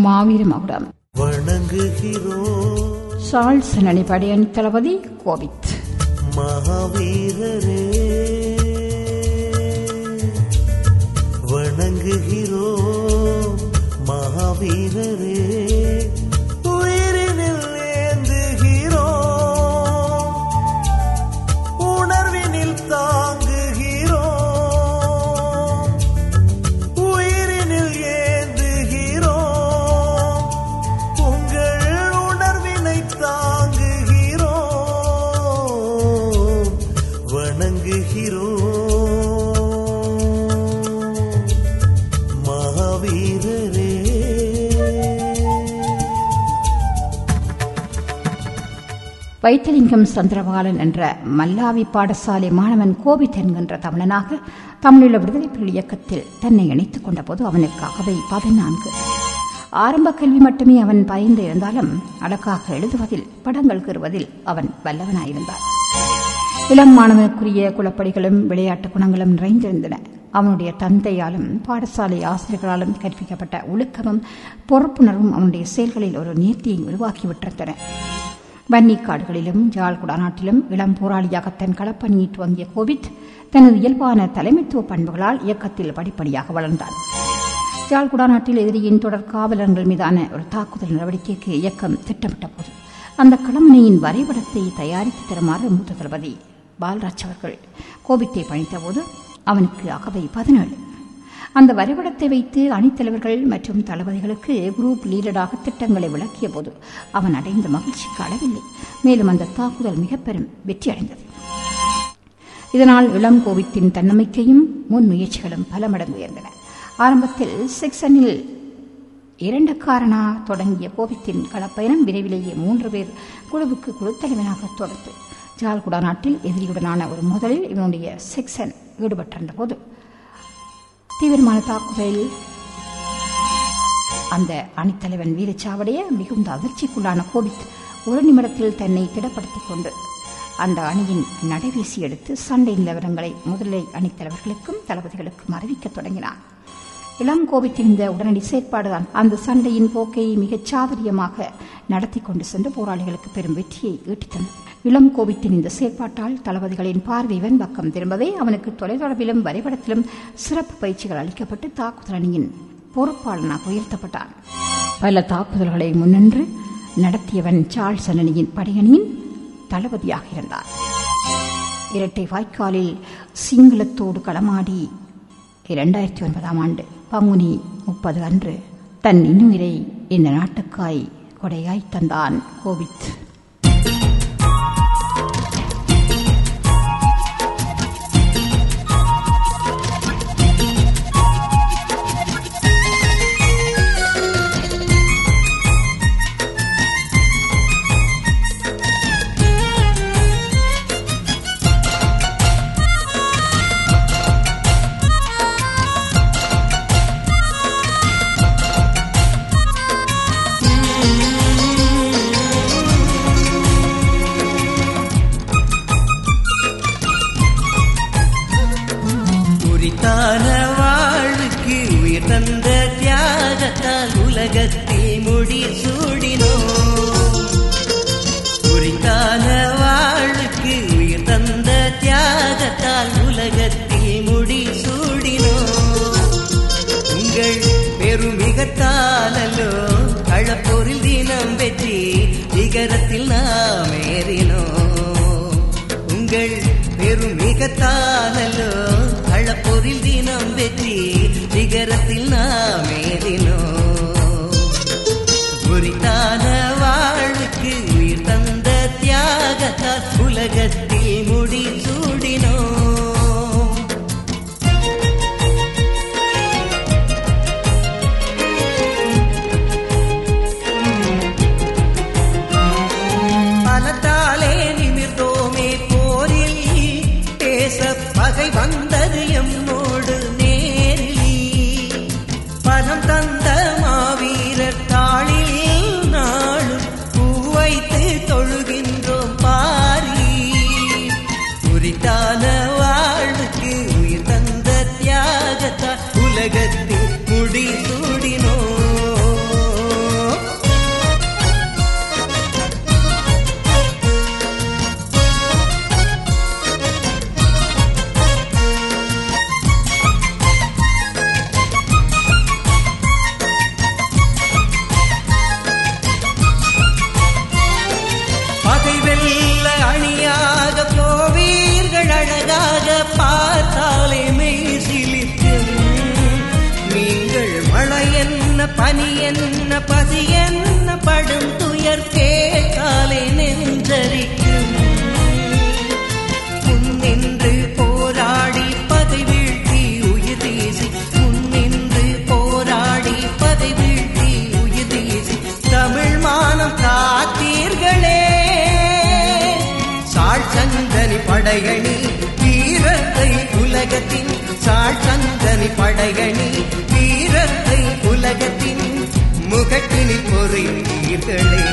மாவீர மகுடம் வணங்குகிறோம் சால் சனனி படையணி தளபதி கோவித் மகாவீரரே வணங்குகிறோம் மகாவீரரே உயிரினில் ஏந்துகிறோம் உணர்வினில் தாங்குகிறோம் உயிரினில் ஏந்துகிறோம் உங்கள் உணர்வினை தாங்குகிறோம் வணங்குகிறோம் மகாவீரரே வைத்திலிங்கம் சந்திரபாலன் என்ற மல்லாவி பாடசாலை மாணவன் கோவித் என்கின்ற தமிழனாக தமிழீழ விடுதலை புலி இயக்கத்தில் தன்னை இணைத்துக் கொண்டபோது அவனுக்கு அகவை பதினான்கு ஆரம்ப கல்வி மட்டுமே அவன் பயந்து இருந்தாலும் அழகாக எழுதுவதில் படங்கள் கீறுவதில் அவன் வல்லவனாயிருந்தான் இளம் மாணவனுக்குரிய குலப்படிகளும் விளையாட்டு குணங்களும் நிறைந்திருந்தன அவனுடைய தந்தையாலும் பாடசாலை ஆசிரியர்களாலும் கற்பிக்கப்பட்ட ஒழுக்கமும் பொறுப்புணர்வும் அவனுடைய செயல்களில் ஒரு நேர்த்தியை உருவாக்கிவிட்டிருந்தன வன்னிக்காடுகளிலும் ஜாழ் குடாநாட்டிலும் இளம் போராளியாக தன் களப்பணியை துவங்கிய கோவித் தனது இயல்பான தலைமைத்துவ பண்புகளால் இயக்கத்தில் படிப்படியாக வளர்ந்தான் ஜாழ் குடாநாட்டில் எதிரியின் தொடர் காவலர்கள் மீதான ஒரு தாக்குதல் நடவடிக்கைக்கு இயக்கம் திட்டமிட்ட போது அந்த களமணியின் வரைபடத்தை தயாரித்து தருமாறு மூத்த தளபதி பால்ராஜ் அவர்கள் கோவித்தை பணித்தபோது அவனுக்கு அகவை பதினேழு அந்த வரைபடத்தை வைத்து அணித்தலைவர்கள் மற்றும் தளபதிகளுக்கு குரூப் லீடராக திட்டங்களை விளக்கிய போது அவன் அடைந்த மகிழ்ச்சிக்கு அளவில்லை மேலும் அந்த தாக்குதல் மிக பெரும் வெற்றி அடைந்தது இதனால் இளம் கோவித்தின் தன்னம்பிக்கையும் முன் முயற்சிகளும் பல மடங்கு உயர்ந்தன ஆரம்பத்தில் செக்ஷனில் இரண்டு காரணா தொடங்கிய கோவித்தின் களப்பயணம் விரைவிலேயே மூன்று பேர் குழுவுக்கு குழுத்தலைவனாக தொடர்ந்து ஜால்குடா நாட்டில் எதிரியுடனான ஒரு முதலில் இவனுடைய செக்ஷன் ஈடுபட்டிருந்த போது தீவிரமான தாக்குதலில் அந்த அணித்தலைவன் வீரச்சாவடைய மிகுந்த அதிர்ச்சிக்குள்ளான கோவித் ஒரு நிமிடத்தில் தன்னை திடப்படுத்திக் கொண்டு அந்த அணியின் நடைவீசி எடுத்து சண்டை நிலவரங்களை முதலை அணித்தலைவர்களுக்கும் தளபதிகளுக்கும் அறிவிக்கத் தொடங்கினான் இளம் கோவித்தின் இந்த உடனடி செயற்பாடுதான் அந்த சண்டையின் போக்கை மிகச் சாதுரியமாக நடத்தி கொண்டு சென்று போராளிகளுக்கு பெரும் வெற்றியை ஈட்டித்தந்தது இளம் கோவித்தின் இந்த செயற்பாட்டால் தளபதிகளின் பார்வை இவன் பக்கம் திரும்பவே அவனுக்கு தொலைத்தொடர்பிலும் வரைபடத்திலும் சிறப்பு பயிற்சிகள் அளிக்கப்பட்டு தாக்குதல் அணியின் பொறுப்பாளனாக உயர்த்தப்பட்டான் பல தாக்குதல்களை முன்னின்று நடத்தியவன் சார்ல்ஸ் அணியின் படையணியின் தளபதியாக இருந்தான் இரட்டை வாய்க்காலில் சிங்களத்தோடு களமாடி இரண்டாயிரத்தி ஒன்பதாம் ஆண்டு பங்குனி முப்பது அன்று தன் இன்னுயிரை இந்த நாட்டுக்காய் கொடையாய் தந்தான் கோவித் உரித்தான வாழ்வுக்கு உயிர் தந்த தியாகத்தால் உலகத்தில் முடி சூடினோம் உரித்தான வாழ்வுக்கு உயிர் தந்த தியாகத்தால் உலகத்தில் முடி சூடினோம் உங்கள் பெருமிகத்தாலோ களப்போரில் தினம் வெற்றி நிகரத்தில் நாம் ஏறினோம் உங்கள் பெருமிகத்தாலோ களப்போரில் தினம் வெற்றி நிகரத்தில் நாம் ஏறினோம் உரித்தான வாழ்வுக்கு உயிர் தந்த தியாகத்தால் உலகத்தில் முடி சூடினோம் பலத்தாலே நிமிர்ந்தோமே போரில் பேச பகை வந்தது எம்மோடு நேரில் பலம் தந்த மாவீரர் தாளில் நாளும் பூ வைத்து தொழுகின்றோம் பாரி உரித்தான வாழ்வுக்கு உயிர் தந்த தியாகத்தால் உலகத்தில் முடி சூடினோம் படையணி வீரத்தை உலகத்தின் சாள் சந்தனி படையணி வீரத்தை உலகத்தின் முகட்டினில் பொறித்தீர்களே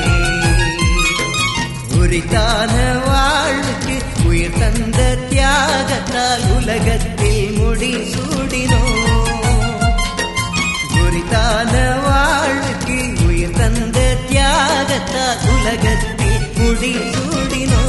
உரித்தான வாழ்வுக்கு உயிர் தந்த தியாகத்தால் உலகத்தில் முடி சூடினோம் குறித்தான வாழ்வுக்கு உயிர் தந்த தியாகத்தால் உலகத்தில் முடி சூடினோ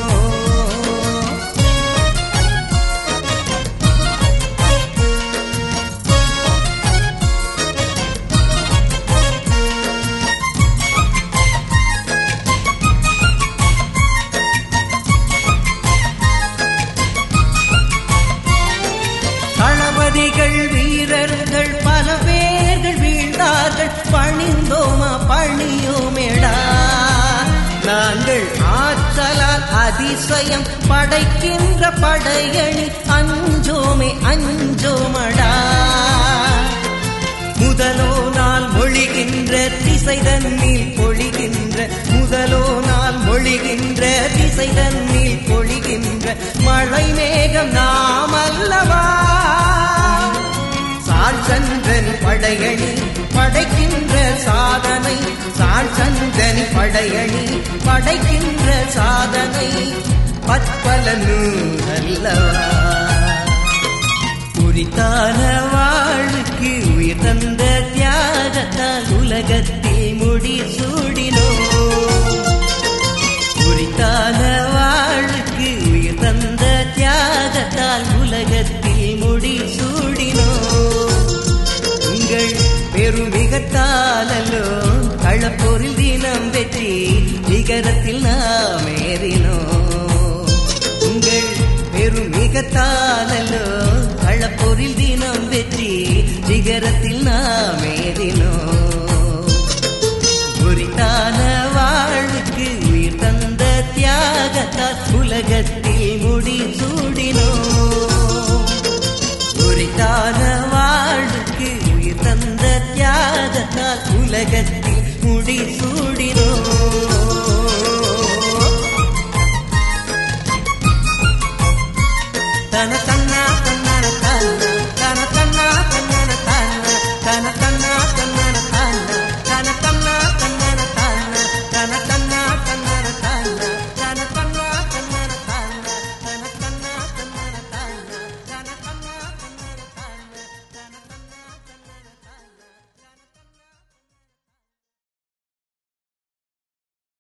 தளபதிகள் வீரர்கள் பல பேர்கள் வீழ்ந்தார்கள் பணிந்தோமா பணியோமேடா நாங்கள் ஆற்றலால் அதிசயம் படைக்கின்ற படையணி அஞ்சோமே அஞ்சோமடா முதலோ நாள் மொழிகின்ற திசை தன்னில் பொழிகின்ற முதலோ நாள் மொழிகின்ற திசை தன்னில் பொழிகின்ற மழை மேகம் நாம் அல்லவா சால் சந்திரன் படையணி படைக்கின்ற சாதனை சால் சந்திரன் படையணி படைக்கின்ற சாதனை பற்பல அல்லவா குறித்தான வாழ்வுக்கு உயிர் தந்த தியாகத்தால் உலகத்தில் முடி சூடினோ குறித்தான வாழ்வுக்கு உயிர் தந்த தியாகத்தால் உலகத்தில் முடி சூடினோ உங்கள் பெருமிகத்தாலோ களப்போரில் தினம் வெற்றி நிகரத்தில் நாம் ஏறினோம் உங்கள் பெருமிகத்தாலோ களப்போரில் தினம் வெற்றி சிகரத்தில் நாம் ஏறினோம் உரித்தான வாழ்வுக்கு உயிர் தந்த தியாகத்தால் உலகத்தில் முடி சூடினோம் உரித்தான வாழ்வுக்கு உயிர் தந்த தியாகத்தால் உலகத்தில் முடி சூடினோம் தன தன்